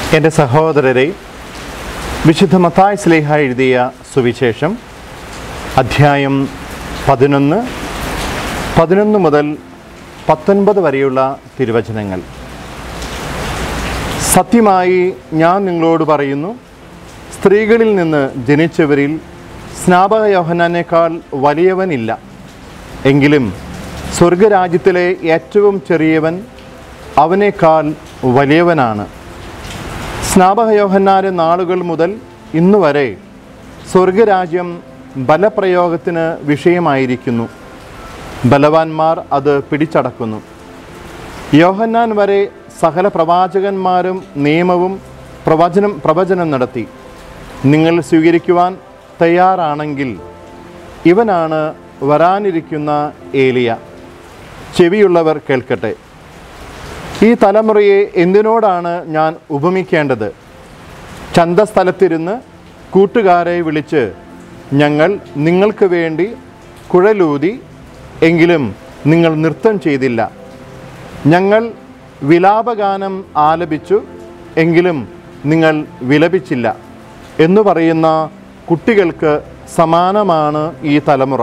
എൻ്റെ സഹോദരരെ വിശുദ്ധ മത്തായ സ്ലേഹ എഴുതിയ സുവിശേഷം അധ്യായം പതിനൊന്ന് പതിനൊന്ന് മുതൽ പത്തൊൻപത് വരെയുള്ള തിരുവചനങ്ങൾ സത്യമായി ഞാൻ നിങ്ങളോട് പറയുന്നു സ്ത്രീകളിൽ നിന്ന് ജനിച്ചവരിൽ സ്നാപക യോഹനാനേക്കാൾ വലിയവനില്ല എങ്കിലും സ്വർഗരാജ്യത്തിലെ ഏറ്റവും ചെറിയവൻ അവനേക്കാൾ വലിയവനാണ് സ്നാപക യോഹന്നാൻ്റെ നാളുകൾ മുതൽ ഇന്നു വരെ സ്വർഗരാജ്യം ബലപ്രയോഗത്തിന് വിഷയമായിരിക്കുന്നു ബലവാന്മാർ അത് പിടിച്ചടക്കുന്നു യോഹന്നാൻ വരെ സകല പ്രവാചകന്മാരും നിയമവും പ്രവചനം പ്രവചനം നടത്തി നിങ്ങൾ സ്വീകരിക്കുവാൻ തയ്യാറാണെങ്കിൽ ഇവനാണ് വരാനിരിക്കുന്ന ഏലിയ ചെവിയുള്ളവർ കേൾക്കട്ടെ ഈ തലമുറയെ എന്തിനോടാണ് ഞാൻ ഉപമിക്കേണ്ടത് ചന്തസ്ഥലത്തിരുന്ന് കൂട്ടുകാരെ വിളിച്ച് ഞങ്ങൾ നിങ്ങൾക്ക് വേണ്ടി കുഴലൂതി എങ്കിലും നിങ്ങൾ നൃത്തം ചെയ്തില്ല ഞങ്ങൾ വിലാപഗാനം ആലപിച്ചു എങ്കിലും നിങ്ങൾ വിലപിച്ചില്ല എന്ന് പറയുന്ന കുട്ടികൾക്ക് സമാനമാണ് ഈ തലമുറ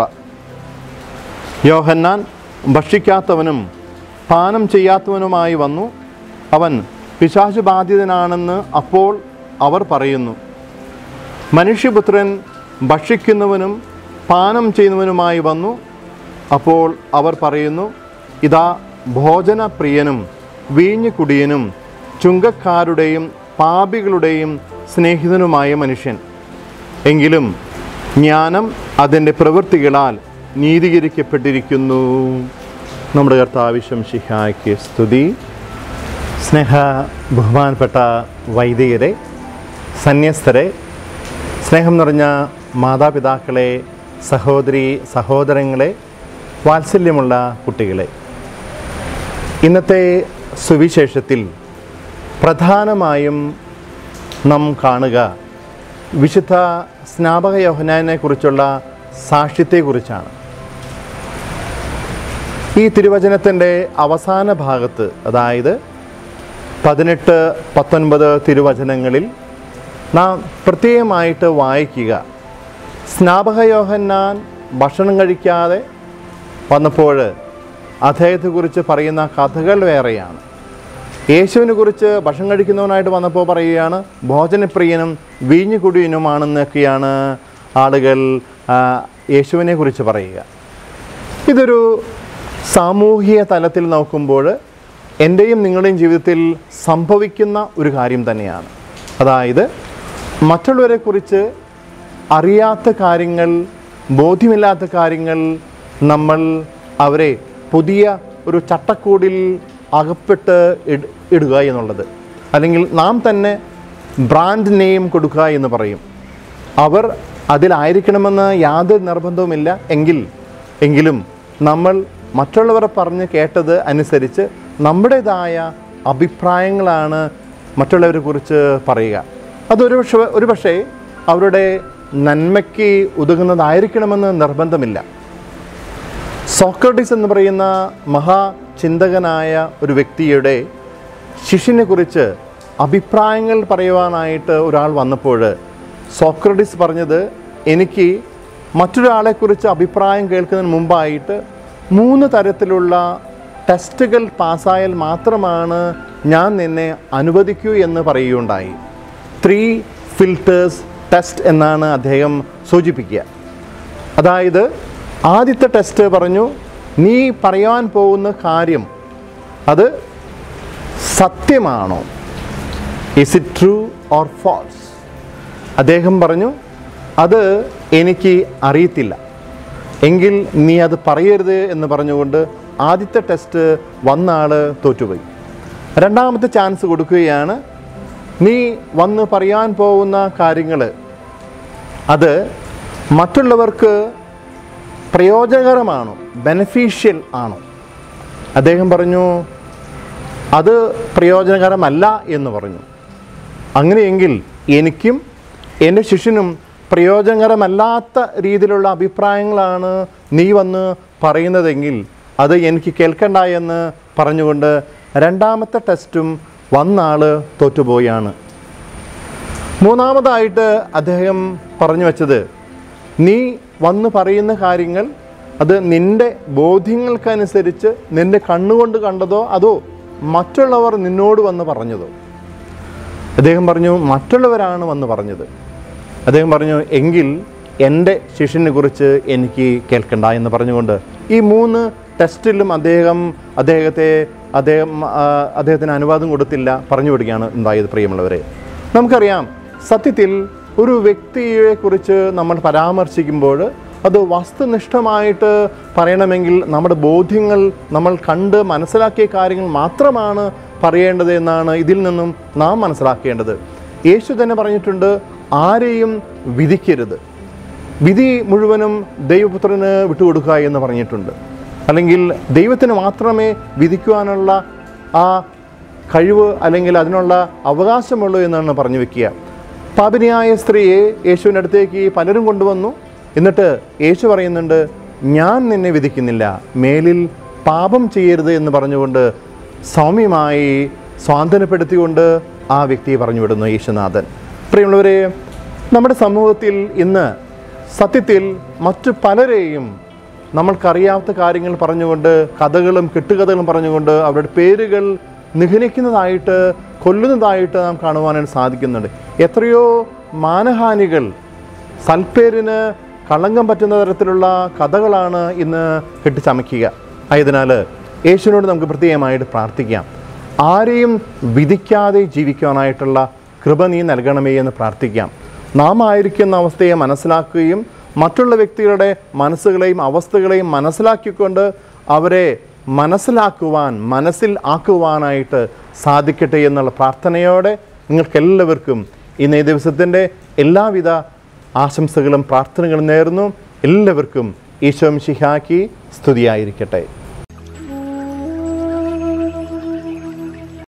യോഹന്നാൻ ഭക്ഷിക്കാത്തവനും പാനം ചെയ്യാത്തവനുമായി വന്നു അവൻ പിശാചു ബാധിതനാണെന്ന് അപ്പോൾ അവർ പറയുന്നു മനുഷ്യപുത്രൻ ഭക്ഷിക്കുന്നവനും പാനം ചെയ്യുന്നവനുമായി വന്നു അപ്പോൾ അവർ പറയുന്നു ഇതാ ഭോജനപ്രിയനും വീഞ്ഞു കുടിയനും ചുങ്കക്കാരുടെയും പാപികളുടെയും സ്നേഹിതനുമായ മനുഷ്യൻ എങ്കിലും ജ്ഞാനം അതിൻ്റെ പ്രവൃത്തികളാൽ നീതീകരിക്കപ്പെട്ടിരിക്കുന്നു നമ്മുടെ കർത്താവിശ്വം ശിഹായ്ക്ക് സ്തുതി സ്നേഹ ബഹുമാനപ്പെട്ട വൈദികരെ സന്യസ്തരെ സ്നേഹം നിറഞ്ഞ മാതാപിതാക്കളെ സഹോദരി സഹോദരങ്ങളെ വാത്സല്യമുള്ള കുട്ടികളെ ഇന്നത്തെ സുവിശേഷത്തിൽ പ്രധാനമായും നാം കാണുക വിശുദ്ധ സ്നാപക യോഹനാനെ കുറിച്ചുള്ള സാക്ഷ്യത്തെക്കുറിച്ചാണ് ഈ തിരുവചനത്തിൻ്റെ അവസാന ഭാഗത്ത് അതായത് പതിനെട്ട് പത്തൊൻപത് തിരുവചനങ്ങളിൽ നാം പ്രത്യേകമായിട്ട് വായിക്കുക സ്നാപക യോഹന്നാൻ ഭക്ഷണം കഴിക്കാതെ വന്നപ്പോൾ അദ്ദേഹത്തെക്കുറിച്ച് പറയുന്ന കഥകൾ വേറെയാണ് യേശുവിനെ കുറിച്ച് ഭക്ഷണം കഴിക്കുന്നവനായിട്ട് വന്നപ്പോൾ പറയുകയാണ് ഭോജനപ്രിയനും വീഞ്ഞു കുടിയനുമാണെന്നൊക്കെയാണ് ആളുകൾ ആ, യേശുവിനെ കുറിച്ച് പറയുക ഇതൊരു സാമൂഹിക തലത്തിൽ നോക്കുമ്പോൾ എൻ്റെയും നിങ്ങളുടെയും ജീവിതത്തിൽ സംഭവിക്കുന്ന ഒരു കാര്യം തന്നെയാണ് അതായത് മറ്റുള്ളവരെക്കുറിച്ച് അറിയാത്ത കാര്യങ്ങൾ ബോധ്യമില്ലാത്ത കാര്യങ്ങൾ നമ്മൾ അവരെ പുതിയ ഒരു ചട്ടക്കൂടിൽ അകപ്പെട്ട് ഇട്- ഇടുക എന്നുള്ളത് അല്ലെങ്കിൽ നാം തന്നെ ബ്രാൻഡ് നെയിം കൊടുക്കുക എന്ന് പറയും അവർ അതിലായിരിക്കണമെന്ന് യാതൊരു നിർബന്ധവുമില്ല എങ്കിൽ എങ്കിലും നമ്മൾ മറ്റുള്ളവർ പറഞ്ഞ് കേട്ടത് അനുസരിച്ച് നമ്മുടേതായ അഭിപ്രായങ്ങളാണ് മറ്റുള്ളവരെ കുറിച്ച് പറയുക അതൊരു പക്ഷേ ഒരു പക്ഷേ അവരുടെ നന്മയ്ക്ക് ഉതകുന്നതായിരിക്കണമെന്ന് നിർബന്ധമില്ല സോക്രട്ടീസ് എന്ന് പറയുന്ന മഹാചിന്തകനായ ഒരു വ്യക്തിയുടെ ശിഷ്യനെ കുറിച്ച് അഭിപ്രായങ്ങൾ പറയുവാനായിട്ട് ഒരാൾ വന്നപ്പോൾ സോക്രട്ടീസ് പറഞ്ഞത് എനിക്ക് മറ്റൊരാളെക്കുറിച്ച് അഭിപ്രായം കേൾക്കുന്നതിന് മുമ്പായിട്ട് മൂന്ന് തരത്തിലുള്ള ടെസ്റ്റുകൾ പാസ്സായാൽ മാത്രമാണ് ഞാൻ നിന്നെ അനുവദിക്കൂ എന്ന് പറയുകയുണ്ടായി ത്രീ ഫിൽറ്റേഴ്സ് ടെസ്റ്റ് എന്നാണ് അദ്ദേഹം സൂചിപ്പിക്കുക അതായത് ആദ്യത്തെ ടെസ്റ്റ് പറഞ്ഞു നീ പറയാൻ പോകുന്ന കാര്യം അത് സത്യമാണോ is it true or false അദ്ദേഹം പറഞ്ഞു അത് എനിക്ക് അറിയത്തില്ല എങ്കിൽ നീ അത് പറയരുത് എന്ന് പറഞ്ഞുകൊണ്ട് ആദ്യത്തെ ടെസ്റ്റ് വന്ന ആൾ തോറ്റുപോയി രണ്ടാമത്തെ ചാൻസ് കൊടുക്കുകയാണ് നീ വന്ന് പറയാൻ പോകുന്ന കാര്യങ്ങൾ അത് മറ്റുള്ളവർക്ക് പ്രയോജനകരമാണോ ബെനഫീഷ്യൽ ആണോ അദ്ദേഹം പറഞ്ഞു അത് പ്രയോജനകരമല്ല എന്ന് പറഞ്ഞു അങ്ങനെയെങ്കിൽ എനിക്കും എൻ്റെ ശിഷ്യനും പ്രയോജനകരമല്ലാത്ത രീതിയിലുള്ള അഭിപ്രായങ്ങളാണ് നീ വന്ന് പറയുന്നതെങ്കിൽ അത് എനിക്ക് കേൾക്കണ്ട എന്ന് പറഞ്ഞുകൊണ്ട് രണ്ടാമത്തെ ടെസ്റ്റും വന്ന ആൾ തോറ്റുപോയാണ് മൂന്നാമതായിട്ട് അദ്ദേഹം പറഞ്ഞു വച്ചത് നീ വന്ന് പറയുന്ന കാര്യങ്ങൾ അത് നിന്റെ ബോധ്യങ്ങൾക്കനുസരിച്ച് നിന്റെ കണ്ണുകൊണ്ട് കണ്ടതോ അതോ മറ്റുള്ളവർ നിന്നോട് വന്ന് പറഞ്ഞതോ അദ്ദേഹം പറഞ്ഞു മറ്റുള്ളവരാണ് വന്ന് പറഞ്ഞത് അദ്ദേഹം പറഞ്ഞു എങ്കിൽ എൻ്റെ ശിഷ്യനെ കുറിച്ച് എനിക്ക് കേൾക്കണ്ട എന്ന് പറഞ്ഞുകൊണ്ട് ഈ മൂന്ന് ടെസ്റ്റിലും അദ്ദേഹം അദ്ദേഹത്തെ അദ്ദേഹം ആ, അദ്ദേഹത്തിന് അനുവാദം കൊടുത്തില്ല പറഞ്ഞു വിടുകയാണ് ഉണ്ടായത് പ്രിയമുള്ളവരെ നമുക്കറിയാം സത്യത്തിൽ ഒരു വ്യക്തിയെ കുറിച്ച് നമ്മൾ പരാമർശിക്കുമ്പോൾ അത് വസ്തുനിഷ്ഠമായിട്ട് പറയണമെങ്കിൽ നമ്മുടെ ബോധ്യങ്ങൾ നമ്മൾ കണ്ട് മനസ്സിലാക്കിയ കാര്യങ്ങൾ മാത്രമാണ് പറയേണ്ടത് എന്നാണ് ഇതിൽ നിന്നും നാം മനസ്സിലാക്കേണ്ടത് യേശു തന്നെ പറഞ്ഞിട്ടുണ്ട് ആരെയും വിധിക്കരുത് വിധി മുഴുവനും ദൈവപുത്രന് വിട്ടുകൊടുക്കുക എന്ന് പറഞ്ഞിട്ടുണ്ട് അല്ലെങ്കിൽ ദൈവത്തിന് മാത്രമേ വിധിക്കുവാനുള്ള ആ കഴിവ് അല്ലെങ്കിൽ അതിനുള്ള അവകാശമുള്ളൂ എന്നാണ് പറഞ്ഞു വെക്കുക പാപിനിയായ സ്ത്രീയെ യേശുവിൻ്റെ അടുത്തേക്ക് പലരും കൊണ്ടുവന്നു എന്നിട്ട് യേശു പറയുന്നുണ്ട് ഞാൻ നിന്നെ വിധിക്കുന്നില്ല മേലിൽ പാപം ചെയ്യരുത് എന്ന് പറഞ്ഞുകൊണ്ട് സൗമ്യമായി സ്വാന്തനപ്പെടുത്തിക്കൊണ്ട് ആ വ്യക്തിയെ പറഞ്ഞു വിടുന്നു യേശുനാഥൻ പ്രിയമുള്ളവരെ നമ്മുടെ സമൂഹത്തിൽ ഇന്ന് സത്യത്തിൽ മറ്റു പലരെയും നമ്മൾക്കറിയാത്ത കാര്യങ്ങൾ പറഞ്ഞുകൊണ്ട് കഥകളും കെട്ടുകഥകളും പറഞ്ഞുകൊണ്ട് അവരുടെ പേരുകൾ നിഹനിക്കുന്നതായിട്ട് കൊല്ലുന്നതായിട്ട് നാം കാണുവാനായിട്ട് സാധിക്കുന്നുണ്ട് എത്രയോ മാനഹാനികൾ സൽപ്പേരിന് കളങ്കം പറ്റുന്ന തരത്തിലുള്ള കഥകളാണ് ഇന്ന് കെട്ടിച്ചമയ്ക്കുക ആയതിനാൽ യേശുവിനോട് നമുക്ക് പ്രത്യേകമായിട്ട് പ്രാർത്ഥിക്കാം ആരെയും വിധിക്കാതെ ജീവിക്കുവാനായിട്ടുള്ള കൃപ നീ നൽകണമേ എന്ന് പ്രാർത്ഥിക്കാം നാം ആയിരിക്കുന്ന അവസ്ഥയെ മനസ്സിലാക്കുകയും മറ്റുള്ള വ്യക്തികളുടെ മനസ്സുകളെയും അവസ്ഥകളെയും മനസ്സിലാക്കിക്കൊണ്ട് അവരെ മനസ്സിലാക്കുവാൻ മനസ്സിൽ ആക്കുവാനായിട്ട് സാധിക്കട്ടെ എന്നുള്ള പ്രാർത്ഥനയോടെ നിങ്ങൾക്കെല്ലാവർക്കും ഇന്ന് ഈ ദിവസത്തിൻ്റെ എല്ലാവിധ ആശംസകളും പ്രാർത്ഥനകളും നേർന്നു എല്ലാവർക്കും ഈശോ ശിഹാക്കി സ്തുതിയായിരിക്കട്ടെ